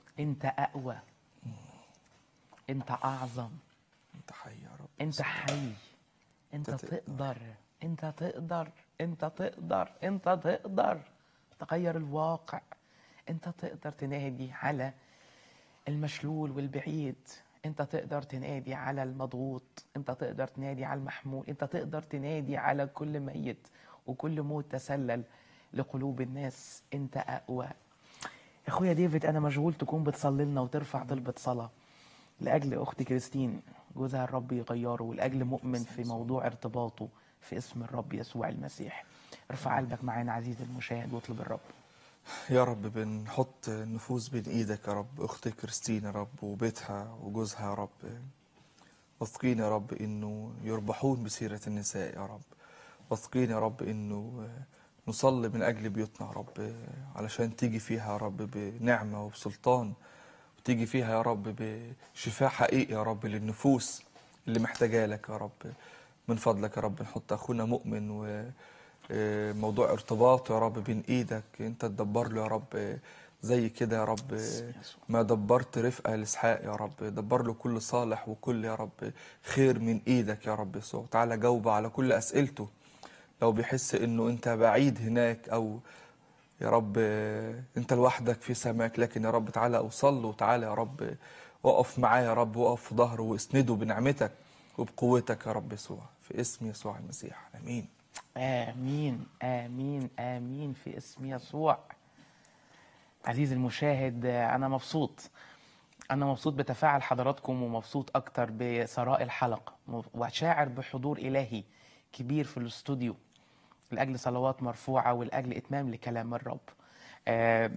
انت اقوى انت اعظم انت حي يا رب انت حي انت أنت تقدر. تقدر انت تقدر انت تقدر انت تقدر تغير الواقع انت تقدر تنادي على المشلول والبعيد انت تقدر تنادي على المضغوط انت تقدر تنادي على المحمول انت تقدر تنادي على كل ميت وكل موت تسلل لقلوب الناس انت اقوى اخويا ديفيد انا مشغول تكون بتصلي لنا وترفع طلبة صلاة لاجل اختي كريستين جوزها الرب يغيره ولاجل مؤمن في موضوع ارتباطه في اسم الرب يسوع المسيح ارفع قلبك معانا عزيزي المشاهد واطلب الرب يا رب بنحط النفوس بين ايدك يا رب اختي كريستين يا رب وبيتها وجوزها يا رب واثقين يا رب انه يربحون بسيرة النساء يا رب واثقين يا رب انه نصلي من اجل بيوتنا يا رب علشان تيجي فيها يا رب بنعمة وبسلطان وتيجي فيها يا رب بشفاء حقيقي يا رب للنفوس اللي محتاجة لك يا رب من فضلك يا رب نحط اخونا مؤمن و آه، موضوع ارتباط يا رب بين ايدك انت تدبر له يا رب آه، زي كده يا رب آه، ما دبرت رفقه لاسحاق يا رب دبر له كل صالح وكل يا رب خير من ايدك يا رب يسوع تعالى جاوب على كل اسئلته لو بيحس انه انت بعيد هناك او يا رب آه، انت لوحدك في سماك لكن يا رب تعالى اوصل له وتعالى يا رب آه، وقف معاه يا رب وقف في ظهره واسنده بنعمتك وبقوتك يا رب يسوع في اسم يسوع المسيح امين آمين آمين آمين في اسم يسوع عزيزي المشاهد آه، أنا مبسوط أنا مبسوط بتفاعل حضراتكم ومبسوط أكتر بثراء الحلقة م- وشاعر بحضور إلهي كبير في الاستوديو لأجل صلوات مرفوعة ولأجل إتمام لكلام الرب آه،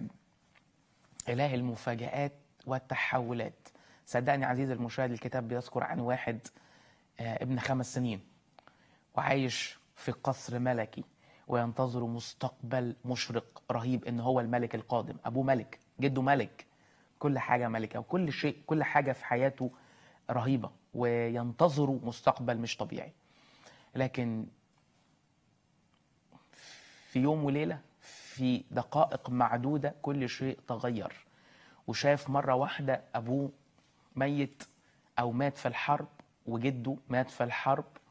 إله المفاجآت والتحولات صدقني عزيزي المشاهد الكتاب بيذكر عن واحد آه، ابن خمس سنين وعايش في قصر ملكي وينتظر مستقبل مشرق رهيب ان هو الملك القادم ابوه ملك جده ملك كل حاجه ملكه وكل شيء كل حاجه في حياته رهيبه وينتظروا مستقبل مش طبيعي لكن في يوم وليله في دقائق معدوده كل شيء تغير وشاف مره واحده ابوه ميت او مات في الحرب وجده مات في الحرب